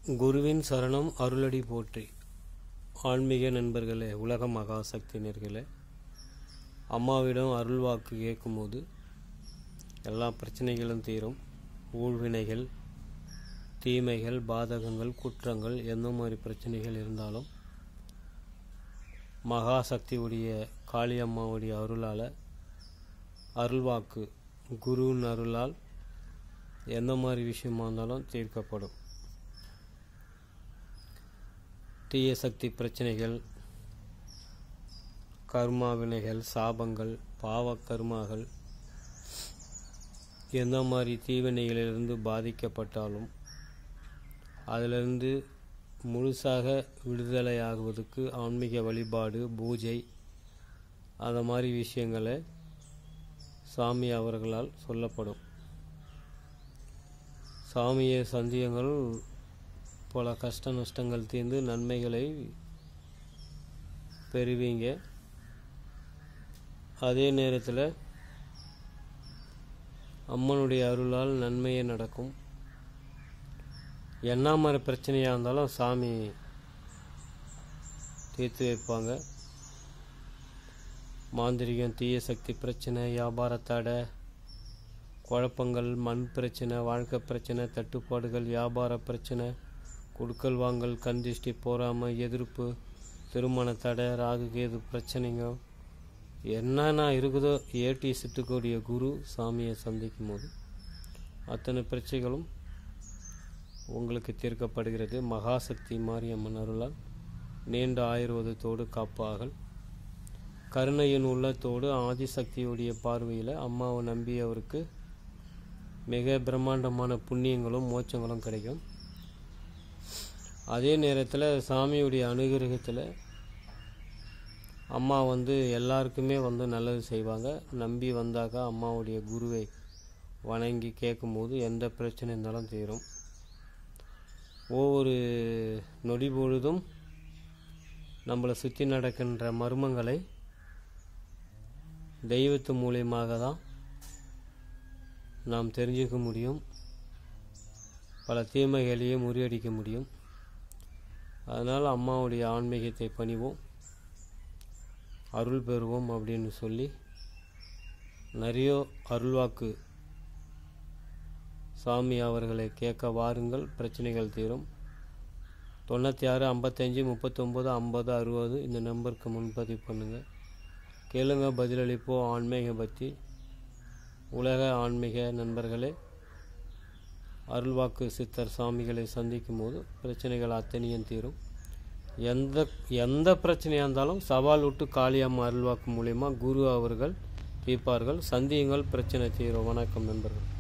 குருவின் சரணம் அருளடி போற்றி ஆன்மீக நண்பர்களே உலக மகாசக்தினர்களே அம்மாவிடம் அருள்வாக்கு கேட்கும்போது எல்லா பிரச்சனைகளும் தீரும் ஊழ்வினைகள் தீமைகள் பாதகங்கள் குற்றங்கள் எந்த மாதிரி பிரச்சனைகள் இருந்தாலும் மகாசக்தியுடைய காளியம்மாவுடைய அருளால் அருள்வாக்கு குருவின் அருளால் எந்த மாதிரி விஷயமா இருந்தாலும் தீர்க்கப்படும் தீய சக்தி பிரச்சனைகள் கர்மா வினைகள் சாபங்கள் பாவ கர்மாகள் எந்த மாதிரி தீவினைகளிலிருந்து பாதிக்கப்பட்டாலும் அதிலிருந்து முழுசாக விடுதலை ஆகுவதற்கு ஆன்மீக வழிபாடு பூஜை அந்த மாதிரி விஷயங்களை சாமி அவர்களால் சொல்லப்படும் சாமியை சந்தியங்கள் பல கஷ்ட நஷ்டங்கள் தீர்ந்து நன்மைகளை பெறுவீங்க அதே நேரத்தில் அம்மனுடைய அருளால் நன்மையே நடக்கும் என்ன மாதிரி பிரச்சனையாக இருந்தாலும் சாமி தீர்த்து வைப்பாங்க மாந்திரிகம் தீய சக்தி பிரச்சனை வியாபார தடை குழப்பங்கள் மண் பிரச்சனை வாழ்க்கை பிரச்சனை தட்டுப்பாடுகள் வியாபார பிரச்சனை கொடுக்கல் வாங்கல் கந்திஷ்டி போராமை எதிர்ப்பு திருமண தடை ராகு கேது பிரச்சனைங்க என்னென்ன இருக்குதோ ஏடி சிட்டுக்கூடிய குரு சாமியை சந்திக்கும் போது அத்தனை பிரச்சனைகளும் உங்களுக்கு தீர்க்கப்படுகிறது மகாசக்தி மாரியம்மன் அருளால் நீண்ட ஆயுர்வதத்தோடு காப்பாகல் கருணையின் உள்ளத்தோடு ஆதிசக்தியுடைய பார்வையில் அம்மாவை நம்பி அவருக்கு மிக பிரம்மாண்டமான புண்ணியங்களும் மோட்சங்களும் கிடைக்கும் அதே நேரத்தில் சாமியுடைய அனுகிரகத்தில் அம்மா வந்து எல்லாருக்குமே வந்து நல்லது செய்வாங்க நம்பி வந்தாக்கா அம்மாவுடைய குருவை வணங்கி கேட்கும்போது எந்த பிரச்சனை இருந்தாலும் தீரும் ஒவ்வொரு நொடி பொழுதும் நம்மளை சுற்றி நடக்கின்ற மர்மங்களை தெய்வத்து மூலியமாக தான் நாம் தெரிஞ்சுக்க முடியும் பல தீமைகளையே முறியடிக்க முடியும் அதனால் அம்மாவுடைய ஆன்மீகத்தை பணிவோம் அருள் பெறுவோம் அப்படின்னு சொல்லி நிறைய அருள்வாக்கு சாமி அவர்களை கேட்க வாருங்கள் பிரச்சனைகள் தீரும் தொண்ணூற்றி ஆறு ஐம்பத்தஞ்சு முப்பத்தொம்போது ஐம்பது அறுபது இந்த நம்பருக்கு முன்பதிவு பண்ணுங்கள் கேளுங்க பதிலளிப்போம் ஆன்மீக பற்றி உலக ஆன்மீக நண்பர்களே அருள்வாக்கு சித்தர் சாமிகளை சந்திக்கும் போது பிரச்சனைகள் அத்தனையும் தீரும் எந்த எந்த பிரச்சனையாக இருந்தாலும் சவால் விட்டு காளியம்மா அருள்வாக்கு மூலியமாக குரு அவர்கள் தீர்ப்பார்கள் சந்தியுங்கள் பிரச்சனை தீரும் வணக்கம் நண்பர்கள்